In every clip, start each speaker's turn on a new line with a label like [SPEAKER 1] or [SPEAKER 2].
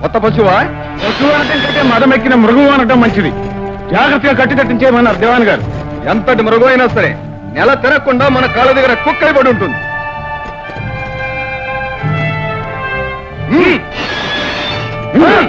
[SPEAKER 1] కొత్త పశువా
[SPEAKER 2] పశువు అనటం కంటే మదమెక్కిన మృగం అనటం మంచిది జాగ్రత్తగా కట్టి కట్టించేయమన్నారు దివాన్ గారు
[SPEAKER 1] ఎంతటి మృగం అయినా సరే నెల తిరగకుండా మన కాళ్ళ దగ్గర కుక్కై పడి ఉంటుంది హ్మ్. హ్మ్.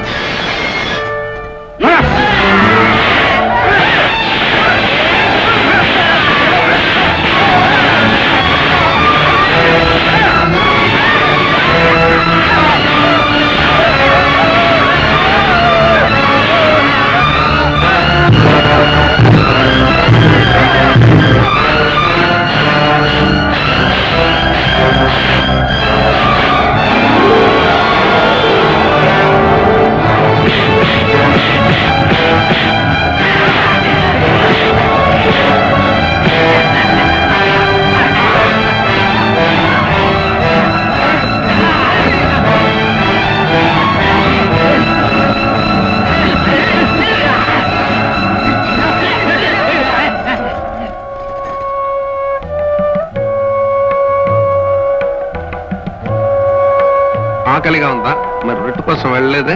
[SPEAKER 3] ఆకలిగా ఉందా మరి రొట్టె కోసం వెళ్ళలేదే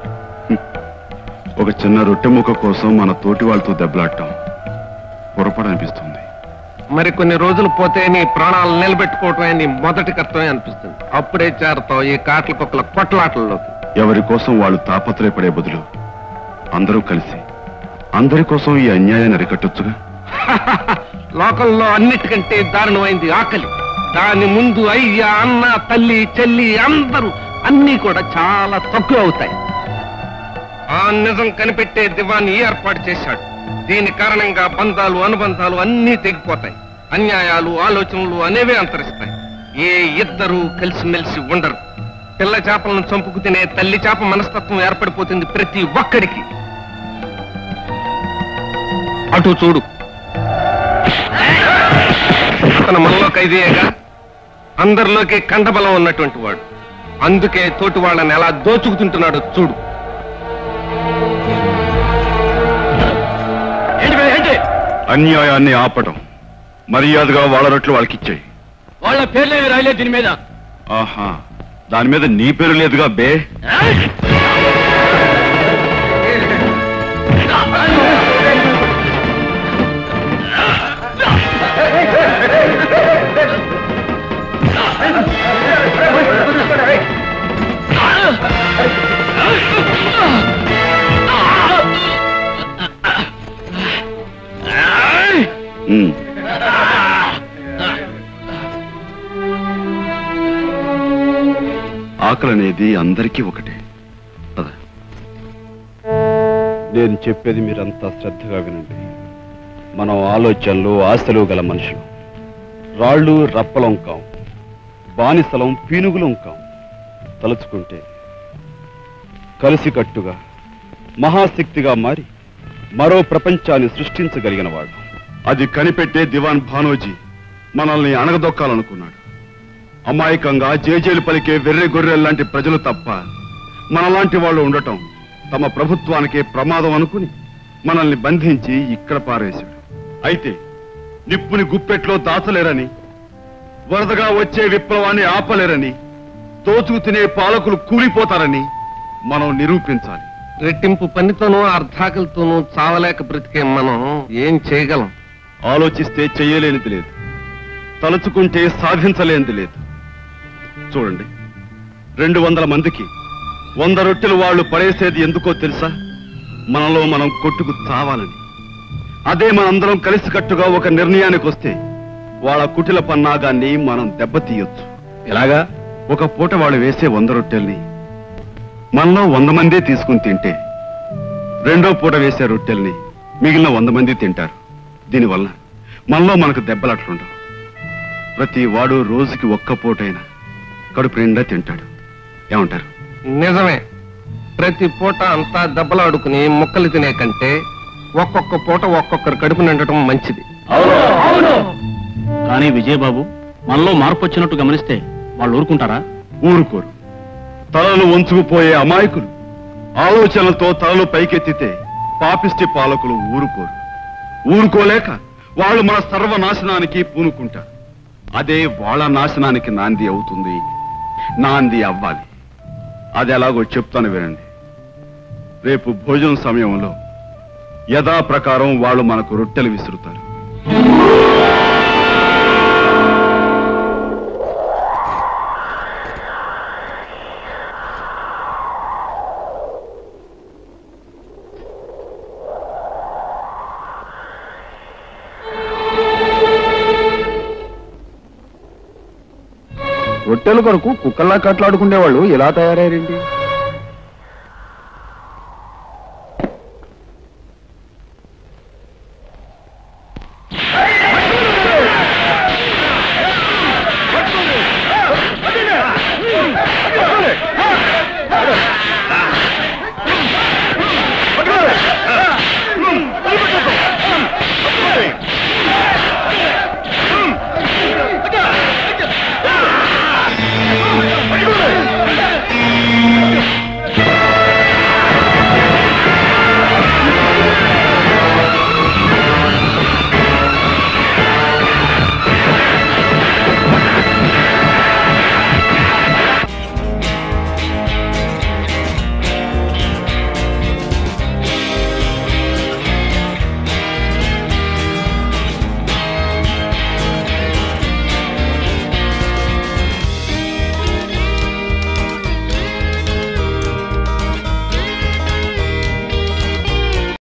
[SPEAKER 4] ఒక చిన్న రొట్టె ముక్క కోసం మన తోటి వాళ్ళతో దెబ్బలాడటం పొరపాటు అనిపిస్తుంది
[SPEAKER 3] మరి కొన్ని రోజులు పోతే నీ ప్రాణాలు నిలబెట్టుకోవటమే నీ మొదటి కర్తవ్యం అనిపిస్తుంది అప్పుడే చేరతావు ఈ కాట్ల కుక్కల కొట్లాటల్లోకి
[SPEAKER 4] ఎవరి కోసం వాళ్ళు తాపత్రయపడే బదులు అందరూ కలిసి అందరి కోసం ఈ అన్యాయాన్ని అరికట్టొచ్చుగా
[SPEAKER 3] లోకంలో అన్నిటికంటే దారుణమైంది ఆకలి దాని ముందు అయ్య అన్న తల్లి చెల్లి అందరూ అన్నీ కూడా చాలా తక్కువ అవుతాయి ఆ నిజం కనిపెట్టే దివాన్ని ఏర్పాటు చేశాడు దీని కారణంగా బంధాలు అనుబంధాలు అన్నీ తెగిపోతాయి అన్యాయాలు ఆలోచనలు అనేవే అంతరిస్తాయి ఏ ఇద్దరు కలిసిమెలిసి ఉండరు పిల్ల చేపలను చంపుకు తినే తల్లి చేప మనస్తత్వం ఏర్పడిపోతుంది ప్రతి ఒక్కడికి అటు చూడు అతను మనలో ఖైదీయేగా అందరిలోకి కండబలం ఉన్నటువంటి వాడు అందుకే తోటి వాళ్ళని ఎలా దోచుకుతుంటున్నాడో చూడు
[SPEAKER 2] ఏంటి మీద ఏంటి
[SPEAKER 4] అన్యాయాన్ని ఆపటం మర్యాదగా వాళ్ళ రొట్లు వాళ్ళకిచ్చాయి
[SPEAKER 2] వాళ్ళ పేర్లేవి రాయలేదు దీని మీద
[SPEAKER 4] ఆహా దాని మీద నీ పేరు లేదుగా బే ఉమ్. ఆకలి అనేది అందరికీ ఒకటే పద.
[SPEAKER 5] నేను చెప్పేది మీరంతా శ్రద్ధగా వినండి మనం ఆలోచనలు ఆశలు గల మనుషులు రాళ్ళు రప్పలం కాం బానిసలం పీనుగులం కాం తలుచుకుంటే కలిసికట్టుగా మహాశక్తిగా మారి మరో ప్రపంచాన్ని సృష్టించగలిగిన వాడు
[SPEAKER 4] అది కనిపెట్టే దివాన్ భానోజీ మనల్ని అణగదొక్కాలనుకున్నాడు అమాయకంగా జేజేలు పలికే వెర్రె గొర్రెల్లాంటి ప్రజలు తప్ప మనలాంటి వాళ్ళు ఉండటం తమ ప్రభుత్వానికే ప్రమాదం అనుకుని మనల్ని బంధించి ఇక్కడ పారేశాడు అయితే నిప్పుని గుప్పెట్లో దాచలేరని వరదగా వచ్చే విప్లవాన్ని ఆపలేరని దోచుకు తినే పాలకులు కూలిపోతారని మనం నిరూపించాలి
[SPEAKER 3] రెట్టింపు పనితోనూ అర్ధాకలతోనూ చావలేక బ్రతికే మనం ఏం చేయగలం
[SPEAKER 4] ఆలోచిస్తే చెయ్యలేనిది లేదు తలుచుకుంటే సాధించలేనిది లేదు చూడండి రెండు వందల మందికి వంద రొట్టెలు వాళ్ళు పడేసేది ఎందుకో తెలుసా మనలో మనం కొట్టుకు చావాలని అదే మనందరం కలిసికట్టుగా ఒక నిర్ణయానికి వస్తే వాళ్ళ కుటిల పన్నాగాన్ని మనం దెబ్బతీయొచ్చు ఎలాగా ఒక పూట వాళ్ళు వేసే వంద రొట్టెల్ని మనలో వంద మందే తీసుకుని తింటే రెండో పూట వేసే రొట్టెల్ని మిగిలిన వంద మంది తింటారు దీనివల్ల మనలో మనకు దెబ్బలాట్లుండవు ప్రతి వాడు రోజుకి ఒక్క పూటైనా కడుపు నిండా తింటాడు ఏమంటారు
[SPEAKER 3] నిజమే ప్రతి పూట అంతా దెబ్బలాడుకుని ముక్కలు తినే కంటే ఒక్కొక్క పూట ఒక్కొక్కరు కడుపు నిండటం మంచిది
[SPEAKER 6] కానీ విజయబాబు మనలో మార్పు వచ్చినట్టు గమనిస్తే వాళ్ళు ఊరుకుంటారా
[SPEAKER 4] ఊరుకోరు తలలు వంచుకుపోయే అమాయకులు ఆలోచనలతో తలలు పైకెత్తితే పాపిష్టి పాలకులు ఊరుకోరు ఊరుకోలేక వాళ్ళు మన సర్వనాశనానికి పూనుకుంటారు అదే వాళ్ళ నాశనానికి నాంది అవుతుంది నాంది అవ్వాలి అది ఎలాగో చెప్తాను వినండి రేపు భోజనం సమయంలో యథా ప్రకారం వాళ్ళు మనకు రొట్టెలు విసురుతారు
[SPEAKER 1] రొట్టెల కొరకు కుక్కల్లా కట్లాడుకునేవాళ్ళు ఎలా తయారయ్యారేంటి